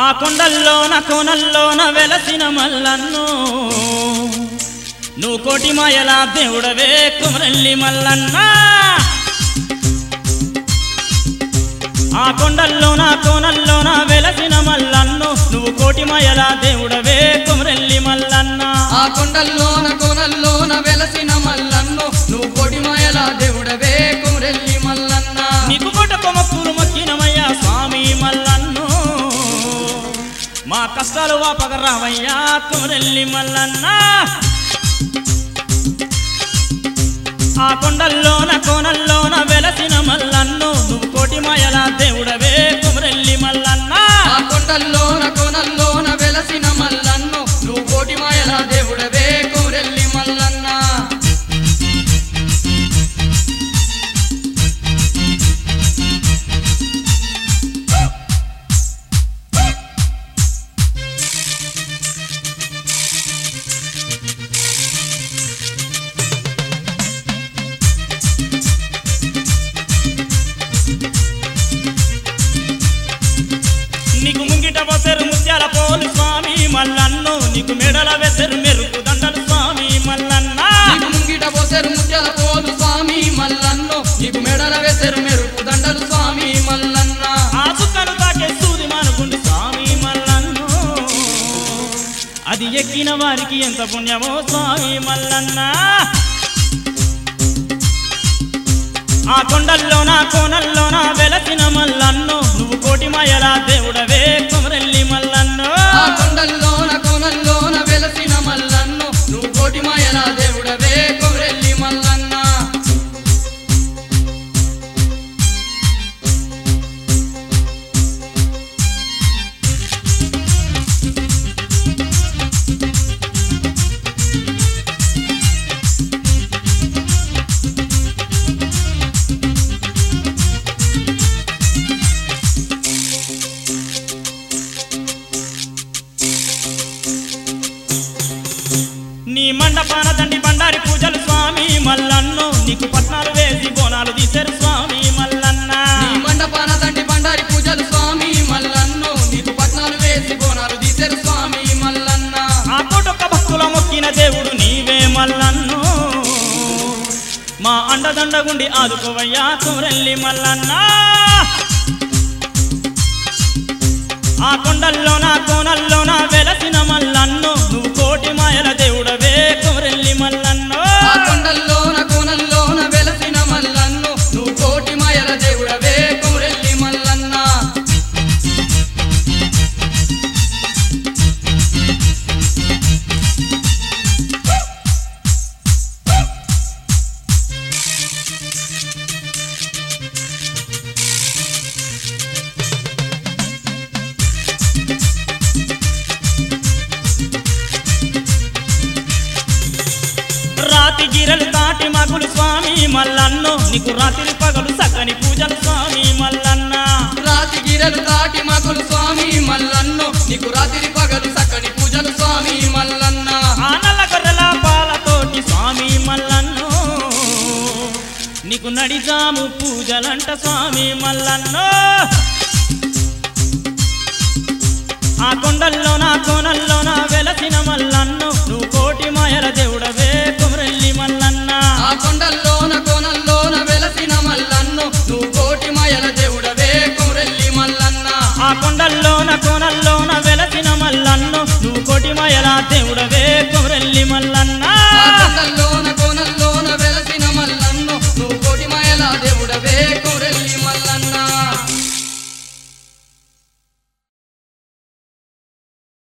ఆ కొండల్లోన కోనల్లోన వెలసిన మల్లన్ను నువ్వు కోటి మాయల దేవుడవే కుమరల్లి మల్లన్న ఆ కొండల్లోన కోనల్లోన వెలసిన మల్లన్ను నువ్వు కోటి మాయల దేవుడవే కుమరల్లి మల్లన్న ఆ కొండల్లోన కోనల్లోన వెలసిన మల్లన్ను నువ్వు పొడిమాయల దేవుడవే కుమ్రెల్లి మల్లన్న నీకు కొట్ట కొమక్కులు మొక్కినమయ్యా స్వామి మల్లన్ను మా కష్టాలు వాపగరావయ్యా కుమరల్లి మల్లన్న ఆ కొండల్లోన కోనల్లోన వెలసిన మల్లన్ను నువ్వు కోటి మాయల దేవుడవే కుమరల్లి మల్లన్న ఆ కొండల్లోన కోనల్లోన వెలసిన మల్లన్ను నువ్వు పొడిమాయల దేవుడవే కుమ్రెల్లి మల్లన్న నీకు ముంగిట వసరు ముత్యాల పోలు స్వామి మల్లన్ను నీకు మెడల వెసరు మెరుపు దండలు స్వామి మల్లన్న నీకు ముంగిట పోసెరు ముత్యాల పోలు స్వామి మల్లన్ను నీకు మెడల వేసెరు మెరుపు దండలు స్వామి మల్లన్న ఆ చుక్కను తాకే సూది మానుకుంది స్వామి మల్లన్ను అది ఎక్కిన వారికి ఎంత పుణ్యమో స్వామి మల్లన్న ఆ కొండల్లోన కోనల్లోన వెలసిన మల్లన్ను నువ్వు కోటి మాయల దేవుడవే కుమరెల్లి మల్లన్ను ఆ కొండల్లోన కోనల్లోన వెలసిన మల్లన్ను నువ్వు కోటిమాయల దేవుడవే కుమ్రెల్లి మల్లన్న నీ మండపాన దండి బండారి పూజలు స్వామి మల్లన్ను నీకు పట్నాలు వేసి బోనాలు తీశారు స్వామి మల్లన్న నీ మండపాన తండ్రి బండారి పూజలు స్వామి మల్లన్ను నీకు పట్నాలు వేసి బోనాలు తీసెరు స్వామి మల్లన్న ఆ కోటొక్క భక్తుల మొక్కిన దేవుడు నీవే మల్లన్ను మా అండదండగుండి ఆదుకోవయ్యా కుమరెల్లి మల్లన్న ఆ కొండల్లోన కోనల్లోన వెలసిన మల్లన్ను నువ్వు కోటి మాయల దేవుడవే కుమరెల్లి మల్లన్ను ఆ కొండల్లోన కోనల్లోన వెలసిన మల్లన్ను నువ్వు కోటిమాయల దేవుడవే కుమ్రెల్లి మల్లన్న రాతి గిరలు దాటి మగులు స్వామి మల్లన్ను నీకు రాత్రి పగలు సక్కని పూజలు స్వామి మల్లన్న రాతి గిరలు దాటి మగులు స్వామి మల్లన్ను నీకు రాత్రి పగలు సక్కని పూజలు స్వామి మల్లన్న ఆ నల్ల గొర్రెల పాలతోటి స్వామి మల్లన్ను నీకు నడిజాము పూజలంట స్వామి మల్లన్ను ఆ కొండల్లోన కోనల్లోన వెలసిన మల్లన్ను నువ్వు కోటి మాయల దేవుడవే కుమరెల్లి మల్లన్న ఆ కొండల్లోన